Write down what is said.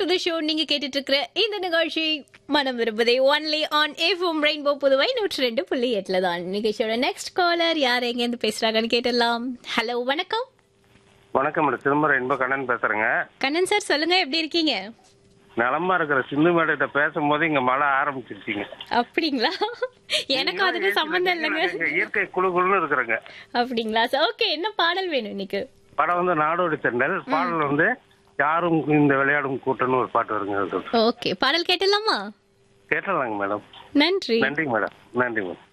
To the show நீங்க கேட்டுட்டு இருக்கிற இந்த நிகழ்ச்சி மனம் விரும்புதே only on FM rainbow Puduvai நூற்றி ரெண்டு புள்ளி எட்டுல தான் நிகழ்ச்சியோட நெக்ஸ்ட் காலர் யார் எங்க இருந்து பேசுறாங்கன்னு கேட்டுடலாம் ஹலோ வணக்கம் வணக்கம் மேடம் சிதம்பரம் இன்ப கண்ணன் பேசுறேங்க கண்ணன் சார் சொல்லுங்க எப்படி இருக்கீங்க நலமா இருக்கிற சிந்து மேடம் பேசும்போது இங்க மழை ஆரம்பிச்சிருச்சீங்க அப்படிங்களா எனக்கு அதுக்கு சம்பந்தம் இல்லைங்க இங்க இயற்கை குழு குழுன்னு இருக்கிறேங்க அப்படிங்களா சார் ஓகே என்ன பாடல் வேணும் இன்னைக்கு படம் வந்து நாடோடி தெண்டல் பாடல் வந்து யாரும் இந்த விளையாடும் கூட்டம்னு ஒரு பாட்டு வருங்க அது. ஓகே பாடல் கேட்டலாமா கேட்டலாங்க மேடம் நன்றி நன்றி மேடம் நன்றி மேடம்